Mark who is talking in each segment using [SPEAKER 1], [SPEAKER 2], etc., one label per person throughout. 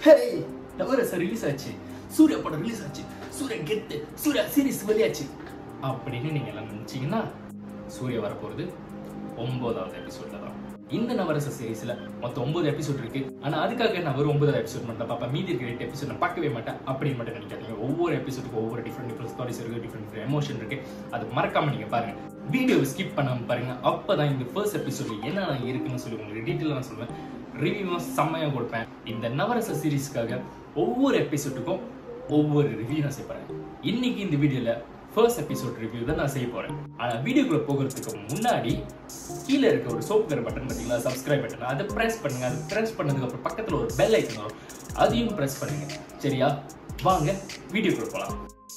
[SPEAKER 1] ஹே நவரச ரிலீஸ் ஆச்சு சூர்யா படம் ரிலீஸ் ஆச்சு சூர்யா கெத்து சூர்யா சீரிஸ் வெளியாச்சு அப்படின்னு நீங்க எல்லாம் நினைச்சீங்கன்னா சூர்யா வரப்போறது ஒன்பதாவது எபிசோட்ல தான் இந்த நவரச சீரிஸ்ல மொத்தம் ஒன்பது எபிசோட் இருக்கு ஆனா அதுக்காக நான் ஒரு ஒன்பதாவது எபிசோட் மட்டும் பார்ப்பேன் மீதி இருக்கிற எட்டு எபிசோட் நான் பார்க்கவே மாட்டேன் அப்படின்னு மட்டும் நினைக்காதீங்க ஒவ்வொரு எபிசோடுக்கு ஒவ்வொரு டிஃப்ரெண்ட் டிஃப்ரெண்ட் ஸ்டாரிஸ் இருக்கு டிஃப்ரெண்ட் டிஃப்ரெண்ட் எமோஷன் இருக்கு அது மறக்காம நீங்க பாருங்க வீடியோவை ஸ்கிப் பண்ணாம பாருங்க அப்பதான் இந்த ஃபர்ஸ்ட் எபிசோட்ல என்னென்ன இருக்குன்னு சொல்லி உங்களுக்கு டீட்டெயிலாக நான் சொல்லுவேன் ரிவ்யூவும் செம்மையா கொடுப்பேன் இந்த நவரச சீரிஸ்க்காக ஒவ்வொரு எபிசோடுக்கும் ஒவ்வொரு ரிவ்யூ நான் செய்ய போறேன் இன்னைக்கு இந்த வீடியோல ஃபர்ஸ்ட் எபிசோட் ரிவ்யூ தான் நான் செய்ய போறேன் ஆனா வீடியோக்குள்ள போகிறதுக்கு முன்னாடி கீழே இருக்க ஒரு சோப்பு கரை பட்டன் பார்த்தீங்களா சப்ஸ்கிரைப் பட்டன் அதை பிரஸ் பண்ணுங்க அது பிரஸ் பண்ணதுக்கு அப்புறம் பக்கத்துல ஒரு பெல் ஐக்கன் வரும் அதையும் பிரஸ் பண்ணுங்க சரியா வாங்க வீடியோக்குள்ள போலாம்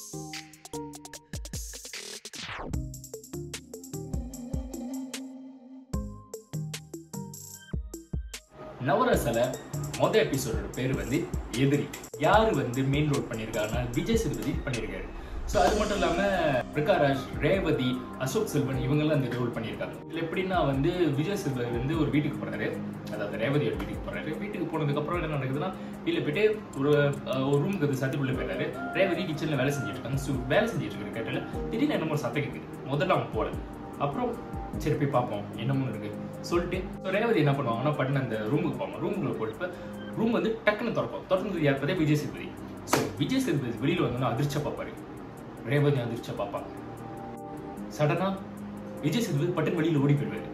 [SPEAKER 1] நவரசல மொத எபிசோடோட பேர் வந்து எதிரி யாரு வந்து மெயின் ரோட் பண்ணியிருக்காருன்னா விஜய் சேதுபதி பண்ணியிருக்காரு ஸோ அது மட்டும் இல்லாம பிரகாராஜ் ரேவதி அசோக் செல்வன் இவங்கெல்லாம் இந்த ரோல் பண்ணியிருக்காங்க இதுல எப்படின்னா வந்து விஜய் சேதுபதி வந்து ஒரு வீட்டுக்கு போறாரு அதாவது ரேவதியோட வீட்டுக்கு போறாரு வீட்டுக்கு போனதுக்கு அப்புறம் என்ன நடக்குதுன்னா வீட்டில் போயிட்டு ஒரு அஹ், ஒரு ரூமுக்கு அது சட்டி உள்ள போயிட்டாரு ரேவதி கிச்சன்ல வேலை செஞ்சுட்டு இருக்காங்க ஸோ வேலை செஞ்சுட்டு இருக்கிற கேட்டல திடீர்னு என்னமோ ஒரு சத்தம் கேட்குது முதல்ல அவங்க போல அப்புறம் சரி போய் பார்ப்போம் என்னமோ இருக்கு சொல்லிட்டு ஸோ ரேவதி என்ன பண்ணுவாங்கன்னா பட்டு அந்த ரூமுக்கு போவாங்க ரூமுக்குள்ள போட்டு ரூம் வந்து டக்குன்னு திறப்போம் திறந்தது யார் பார்த்தா விஜய் சேதுபதி ஸோ விஜய் சேதுபதி வெளியில வந்தோன்னா அதிர்ச்சியா பார்ப்பாரு ரேவதி அதிர்ச்சியா பார்ப்பாங்க சடனா விஜய் சேதுபதி பட்டன் வெளியில ஓடி போயிடுவாரு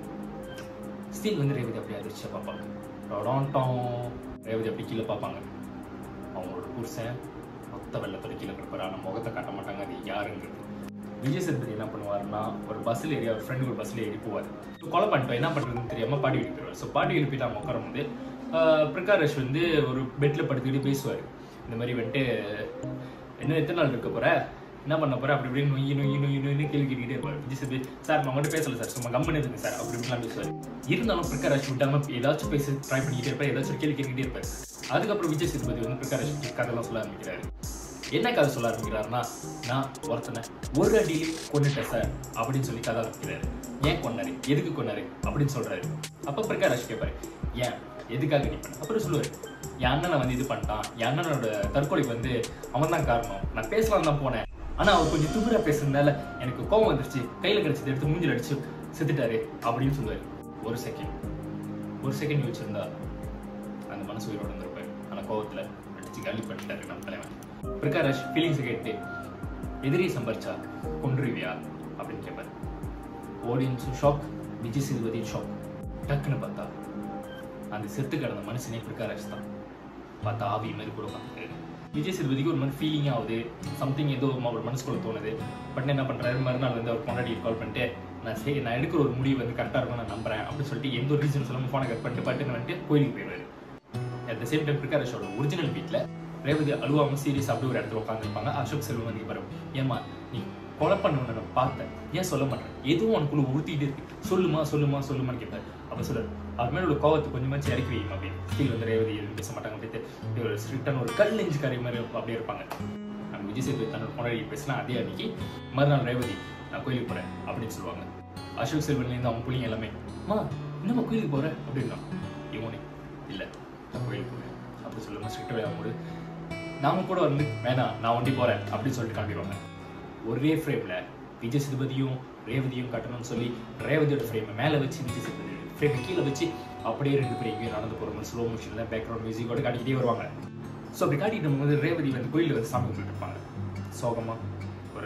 [SPEAKER 1] ஸ்டில் வந்து ரேவதி அப்படியே அதிர்ச்சியா பார்ப்பாங்க ரொடான்டாம் ரேவதி அப்படி கீழே பார்ப்பாங்க அவங்களோட புருஷன் மொத்த வெள்ளத்தோட கீழே கிடப்பாரு ஆனால் முகத்தை காட்ட மாட்டாங்க அது யாருங்கிறது விஜய் சேதுபதி என்ன பண்ணுவாருன்னா ஒரு பஸ்ஸில் ஏறி அவர் ஃப்ரெண்டு ஒரு பஸ்ஸில் ஏறி போவார் கொலை பண்ணிட்டோம் என்ன பண்ணுறதுன்னு தெரியாம பாடி எழுப்பிடுவார் ஸோ பாடி எழுப்பிட்டு அவங்க உட்காரும் போது ஆஹ், பிரகாஷ் வந்து ஒரு பெட்டில் படுத்துக்கிட்டு பேசுவார் இந்த மாதிரி வந்துட்டு என்ன எத்தனை நாள் இருக்க போற என்ன பண்ண போற அப்படி இப்படின்னு நொய்யி நொய்யி நொய்யி நொய்னு கேள்வி கேட்டுக்கிட்டே இருப்பார் விஜய் சேதுபதி சார் நான் உங்கள்கிட்ட பேசல சார் சும்மா கம்மன் இருக்கு சார் அப்படி இப்படிலாம் பேசுவார் இருந்தாலும் பிரகாஷ் விட்டாம ஏதாச்சும் பேச ட்ரை பண்ணிக்கிட்டே இருப்பார் ஏதாச்சும் ஒரு கேள்வி கேட்டுக்கிட்டே இருப்பார் அதுக்கப்புறம் விஜய் சேதுபதி வந்து பிரகாஷ் கதைலாம் சொல்ல ஆரம்பிக்கிறாரு என்ன கதை சொல்ல ஆரம்பிக்கிறாருன்னா நான் ஒருத்தனை ஒரு அடியிலே கொண்டுட்டேன் சார் அப்படின்னு சொல்லி கதை ஆரம்பிக்கிறாரு ஏன் கொண்டாரு எதுக்கு கொண்டாரு அப்படின்னு சொல்றாரு அப்ப பிரகாஷ் கேட்பாரு ஏன் எதுக்காக நீ பண்ண அப்புறம் சொல்லுவாரு என் அண்ணனை வந்து இது பண்ணிட்டான் என் அண்ணனோட தற்கொலைக்கு வந்து அவன் தான் காரணம் நான் பேசலாம் தான் போனேன் ஆனா அவர் கொஞ்சம் துபுரா பேசுறதுனால எனக்கு கோவம் வந்துருச்சு கையில கிடைச்சது எடுத்து மூஞ்சில் அடிச்சு செத்துட்டாரு அப்படின்னு சொல்லுவாரு ஒரு செகண்ட் ஒரு செகண்ட் யோசிச்சிருந்தா அந்த மனசு உயிரோட இருந்திருப்பாரு ஆனா கோவத்துல அடிச்சு காலி பண்ணிட்டாரு நம்ம தலைவன் பிரகாஷ் ஃபீலிங்ஸ் கேட்டு எதிரி சம்பரிச்சா கொன்றுவியா அப்படின்னு கேட்பாரு ஆடியன்ஸும் ஷாக் விஜய் சேதுபதியும் ஷாக் டக்குன்னு பார்த்தா அந்த செத்து கிடந்த மனுஷனே பிரகாஷ் தான் பார்த்தா ஆவி மாதிரி கூட பார்த்துட்டு விஜய் சேதுபதிக்கு ஒரு மாதிரி ஃபீலிங் ஆகுது சம்திங் ஏதோ ஒரு மனசுக்குள்ள தோணுது பட் என்ன பண்றாரு மறுநாள் வந்து அவர் பொண்டாடி கால் பண்ணிட்டு நான் சரி நான் எடுக்கிற ஒரு முடிவு வந்து கரெக்டாக இருக்கும் நான் நம்புறேன் அப்படின்னு சொல்லிட்டு எந்த ஒரு ரீசன் சொல்லாமல் ஃபோனை கட் பண்ணிட்டு பட்டுன்னு வந்துட்டு கோயிலுக்கு போயிடுவாரு அட் த சேம் டைம் பிரகாஷோட ஒரிஜினல் வீட்டில் ரேவதி அழுவாம சீரியஸ் அப்படி ஒரு இடத்துல உட்காந்துருப்பாங்க அசோக் செல்வம் வந்து பாரு ஏமா நீ கொலை பண்ணணும்னு நான் பார்த்தேன் ஏன் சொல்ல மாட்டேன் எதுவும் உனக்குள்ள உறுத்திட்டு இருக்கு சொல்லுமா சொல்லுமா சொல்லுமான்னு கேட்பாரு அப்ப சொல்ல அவர் மேல உள்ள கோவத்தை கொஞ்சமாச்சு இறக்கி வையும் அப்படின்னு கீழ் வந்து ரேவதி எதுவும் பேச மாட்டாங்க அப்படின்ட்டு இப்படி ஒரு ஸ்ட்ரிக்டான ஒரு கல் நெஞ்சுக்காரி மாதிரி அப்படியே இருப்பாங்க நம்ம விஜய் சேதுபதி தன்னோட கொண்டாடி பேசினா அதே அன்னைக்கு மறுநாள் ரேவதி நான் கோயிலுக்கு போறேன் அப்படின்னு சொல்லுவாங்க அசோக் செல்வன்லேருந்து அவங்க பிள்ளைங்க எல்லாமே அம்மா என்னம்மா கோயிலுக்கு போற அப்படின்னா இவனே இல்லை நான் கோயிலுக்கு போறேன் அப்படி சொல்லுமா ஸ்ட்ரிக்ட் விளையாடும்போது நாம கூட வந்து வேணாம் நான் வண்டி போறேன் அப்படின்னு சொல்லிட்டு காட்டிடுவாங்க ஒரே ஃப்ரேம்ல விஜய் சேதுபதியும் ரேவதியும் காட்டணும்னு சொல்லி ரேவதியோட ஃப்ரேமை மேலே வச்சு விஜய் சேதுபதி ஃப்ரேமை கீழே வச்சு அப்படியே ரெண்டு பேரும் எங்கேயும் நடந்து போகிற மாதிரி ஸ்லோ மோஷனில் பேக்ரவுண்ட் மியூசிக்கோட காட்டிக்கிட்டே வருவாங்க ஸோ அப்படி காட்டிட்டு போது ரேவதி வந்து கோயிலில் வந்து சாமி கும்பிட்டு இருப்பாங்க சோகமா ஒரு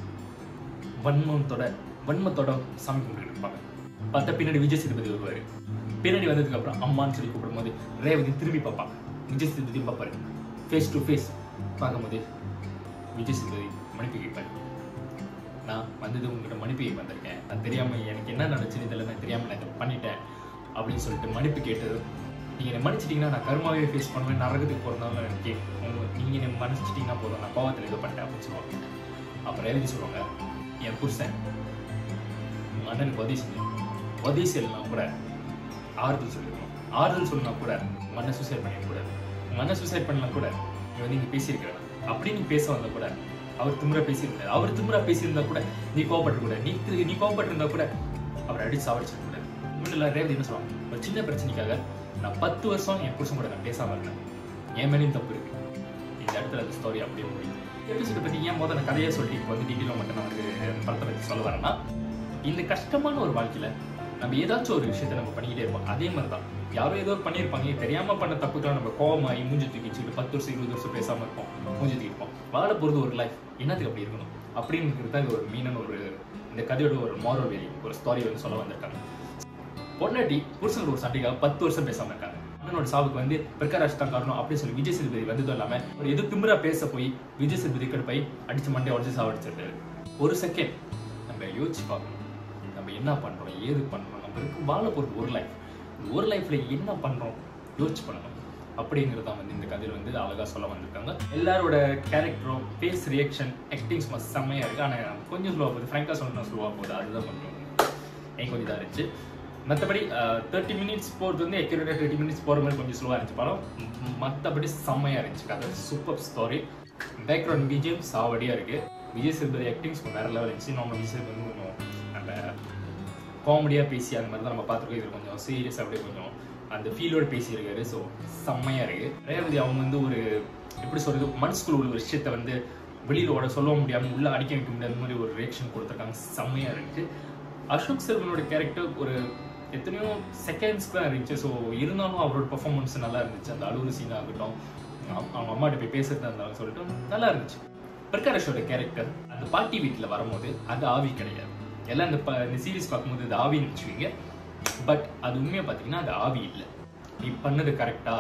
[SPEAKER 1] வன்மத்தோட வன்மத்தோட சாமி கும்பிட்டு இருப்பாங்க பார்த்தா பின்னாடி விஜய் சேதுபதி வருவாரு பின்னாடி வந்ததுக்கு அப்புறம் அம்மான்னு சொல்லி கூப்பிடும்போது ரேவதி திரும்பி பார்ப்பாங்க விஜய் சேதுபதியும் பார்ப்பாரு ஃபேஸ் டு ஃபேஸ் பார்க்கும்போது விஜய் சேதுபதி மன்னிப்பு கேட்பாரு நான் வந்தது உங்ககிட்ட மன்னிப்பு கேட்க வந்திருக்கேன் அது தெரியாம எனக்கு என்ன நடந்துச்சுன்னு தெரியல நான் தெரியாம நான் இதை பண்ணிட்டேன் அப்படின்னு சொல்லிட்டு மன்னிப்பு கேட்டது நீங்க என்னை மன்னிச்சிட்டீங்கன்னா நான் கருமாவே ஃபேஸ் பண்ணுவேன் நரகத்துக்கு போறதால எனக்கு உங்க- நீங்க என்னை மன்னிச்சிட்டீங்கன்னா போதும் நான் கோவத்தில் இது பண்ணிட்டேன் அப்படின்னு சொல்லுவாங்க அப்புறம் எழுதி சொல்லுவாங்க என் புருஷன் உங்க அண்ணனுக்கு உதவி செஞ்சு உதவி செய்யலாம் கூட ஆறுதல் சொல்லிருக்கணும் ஆறுதல் சொல்லலாம் கூட உங்க அண்ணன் சூசைட் பண்ணிடக்கூடாது உங்க அண்ணன் சூசைட் பண்ணலாம் கூட நீ வந்து இங்க பேசியிருக்கிற அப்படி நீ பேச வந்தா கூட அவர் திமுறா பேசியிருந்தாரு அவர் திமுறா பேசியிருந்தா கூட நீ கோவப்பட்டு கூட நீ தி- நீ கோவப்பட்டு இருந்தா கூட அவர் அடிச்சு சாவடிச்சிருக்க கூடாது மட்டும் இல்ல ரேவதி என்ன சொல்லுவாங்க ஒரு சின்ன பிரச்சனைக்காக நான் பத்து வருஷம் என் புருஷன் கூட நான் பேசாம இருந்தேன் என் மேலேயும் தப்பு இருக்கு இந்த இடத்துல அந்த ஸ்டோரி அப்படியே முடியும் எபிசோட பத்தி ஏன் முதல்ல கதையை சொல்லி இப்போ வந்து டீட்டெயிலாக மட்டும் நான் வந்து படத்தை பற்றி சொல்ல வரேன்னா இந்த கஷ்டமான ஒரு வாழ்க்கையில நம்ம ஏதாச்சும் ஒரு விஷயத்தை நம்ம பண்ணிக்கிட்டே இருப்போம் அதே மாதிரி தான் யாரோ ஏதோ ஒரு பண்ணியிருப்பாங்க தெரியாம பண்ண தப்புக்கெல்லாம் நம்ம கோவமாகி மூஞ்சி தூக்கி வச்சுக்கிட்டு பத்து வருஷம் இருபது வருஷம் பேசாம இருப்போம் மூஞ்சி தூக்கி இருப்போம் வாழ போகிறது ஒரு லைஃப் என்னத்துக்கு அப்படி இருக்கணும் அப்படிங்கிறது தான் இது ஒரு மீனன் ஒரு இந்த கதையோட ஒரு மாரல் வேலி ஒரு ஸ்டோரி வந்து சொல்ல வந்திருக்காங்க பொன்னாட்டி புருஷனோட ஒரு சண்டைக்காக பத்து வருஷம் பேசாம இருக்காங்க அண்ணனோட சாவுக்கு வந்து பிரகாஷ் தான் காரணம் அப்படின்னு சொல்லி விஜய் சேதுபதி வந்ததும் இல்லாம ஒரு எது திமிரா பேச போய் விஜய் சேதுபதி கடுப்பை அடிச்சு மண்டே உடச்சு சாவடிச்சிருக்காரு ஒரு செகண்ட் நம்ம யோசிச்சு பார்க்கணும் நம்ம என்ன பண்றோம் ஏது பண்றோம் நம்மளுக்கு வாழ போறது ஒரு லைஃப் ஒரு லைஃப்ல என்ன பண்றோம் யோசிச்சு பண்ணணும் அப்படிங்கிறது தான் வந்து இந்த கதையில வந்து அழகா சொல்ல வந்திருக்காங்க எல்லாரோட கேரக்டரும் ஃபேஸ் ரியாக்ஷன் ஆக்டிங்ஸ் மஸ்ட் செம்மையா இருக்கு ஆனா கொஞ்சம் ஸ்லோவா போகுது ஃப்ராங்கா சொல்லணும் ஸ்லோவா போகுது அதுதான் கொஞ்சம் எனக்கு கொஞ்சம் இதாக இருந்துச்சு மற்றபடி தேர்ட்டி மினிட்ஸ் போகிறது வந்து எக்யூரேட்டாக தேர்ட்டி மினிட்ஸ் போகிற மாதிரி கொஞ்சம் ஸ்லோவாக இருந்துச்சு படம் மற்றபடி செம்மையாக இருந்துச்சு கதை சூப்பர் ஸ்டோரி பேக்ரவுண்ட் பிஜிஎம் சாவடியாக இருக்குது விஜய் சேதுபதி ஆக்டிங்ஸ் வேற லெவல் இருந்துச்சு நம்ம விஜய் சேதுபதி வந்து கொஞ்சம் நம்ம காமெடியாக பேசி அந்த மாதிரி தான் நம்ம பார்த்துருக்கோம் இது கொஞ்சம் சீரியஸ் அப்படியே கொஞ்சம் அந்த ஃபீலோட பேசியிருக்காரு ஸோ செம்மையாக இருக்கு ரேவதி அவங்க வந்து ஒரு எப்படி சொல்றது மனசுக்குள்ள உள்ள ஒரு விஷயத்த வந்து வெளியில ஓட சொல்ல முடியாமல் உள்ள அடிக்க வைக்க முடியாத மாதிரி ஒரு ரியாக்ஷன் கொடுத்துருக்காங்க செம்மையாக இருக்கு அசோக் செல்வனோட கேரக்டர் ஒரு எத்தனையோ செகண்ட்ஸ்க்கு தான் இருந்துச்சு ஸோ இருந்தாலும் அவரோட பர்ஃபார்மன்ஸ் நல்லா இருந்துச்சு அந்த அழுகுற சீன் ஆகட்டும் அவங்க அவங்க அம்மாட்ட போய் பேசுறதா இருந்தாலும் சொல்லிட்டு நல்லா இருந்துச்சு பிரகாஷோட கேரக்டர் அந்த பாட்டி வீட்டில் வரும்போது அது ஆவி கிடையாது எல்லாம் இந்த ப- இந்த சீரிஸ் பார்க்கும்போது அது ஆவின்னு வச்சுக்கோங்க பட் அது உண்மையாக பார்த்தீங்கன்னா அது ஆவி இல்லை நீ பண்ணது கரெக்டா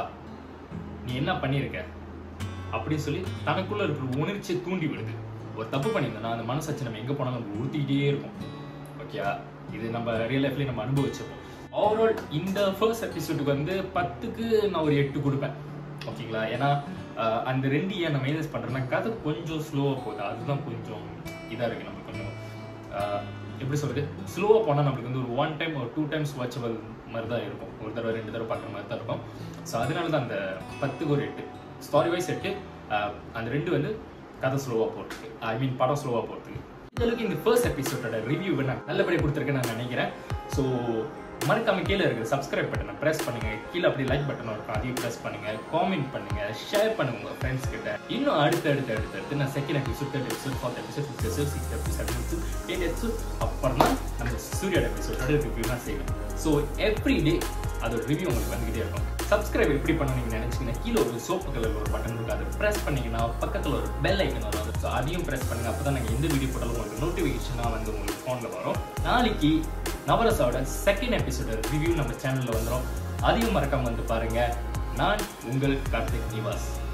[SPEAKER 1] நீ என்ன பண்ணியிருக்க அப்படின்னு சொல்லி தனக்குள்ள இருக்கிற உணர்ச்சியை தூண்டி விடுது ஒரு தப்பு பண்ணியிருந்தோம்னா அந்த மனசாட்சி நம்ம எங்கே போனாலும் நம்ம உறுத்திக்கிட்டே இருக்கும் ஓகே இது நம்ம ரியல் லைஃப்லேயே நம்ம அனுபவிச்சிருப்போம் ஓவரால் இந்த ஃபர்ஸ்ட் எபிசோடுக்கு வந்து பத்துக்கு நான் ஒரு எட்டு கொடுப்பேன் ஓகேங்களா ஏன்னா ஆஹ், அந்த ரெண்டு ஏன் நான் மைனஸ் பண்ணுறேன்னா கதை கொஞ்சம் ஸ்லோவாக போகுது அதுதான் கொஞ்சம் இதாக இருக்குது நம்மளுக்கு கொஞ்சம் ஆஹ், எப்படி சொல்றது ஸ்லோவாக போனால் நம்மளுக்கு வந்து ஒரு ஒன் டைம் ஒரு டூ டைம்ஸ் வாட்சபிள் மாதிரி தான் இருக்கும் ஒரு தடவை ரெண்டு தடவை பார்க்குற மாதிரி தான் இருக்கும் ஸோ அதனால தான் அந்த பத்துக்கு ஒரு எட்டு ஸ்டாரி வைஸ் எட்டு ஆஹ், அந்த ரெண்டு வந்து கதை ஸ்லோவாக போகிறதுக்கு ஐ மீன் படம் ஸ்லோவாக போகிறதுக்கு இந்த அளவுக்கு இந்த ஃபர்ஸ்ட் எபிசோடோட ரிவ்யூ நான் நல்லபடியாக கொடுத்துருக்கேன்னு நான் நினைக்கிறேன் ஸோ மறக்காம கீழே இருக்கிற சப்ஸ்கிரைப் பட்டனை ப்ரெஸ் பண்ணுங்க கீழே அப்படியே லைக் பட்டன் இருக்கும் அதையும் ப்ரெஸ் பண்ணுங்க காமெண்ட் பண்ணுங்க ஷேர் பண்ணுங்க உங்க ஃப்ரெண்ட்ஸ் கிட்ட இன்னும் அடுத்து அடுத்து அடுத்து அடுத்து நான் second episode third episode fourth episode fifth episode sixth episode seven episode eight episode அப்புறம் தான் நம்ம சூர்யோட எபிசோடோட ரிவ்யூ தான் செய்வேன் ஸோ எவ்ரி டே அதோட ரிவ்யூ உங்களுக்கு வந்துகிட்டே இருக்கும் சப்ஸ்கிரைப் எப்படி பண்ணணும்னு நினைச்சீங்கன்னா கீழே ஒரு சோப்பு கலர் ஒரு பட்டன் இருக்கும் அதை ப்ரெஸ் பண்ணீங்கன்னா பக்கத்தில் ஒரு பெல் ஐக்கன் வரும் ஸோ அதையும் ப்ரெஸ் பண்ணுங்க அப்போ தான் நாங்கள் எந்த வீடியோ போட்டாலும் உங்களுக்கு நோட்டிஃபிகேஷனாக வந்து உங்களுக்கு ஃபோனில் வரும் நாளைக்கு நவரசாவோட செகண்ட் எபிசோட ரிவ்யூ நம்ம சேனலில் வந்துடும் அதையும் மறக்காம வந்து பாருங்க நான் உங்கள் கார்த்திக் நிவாஸ்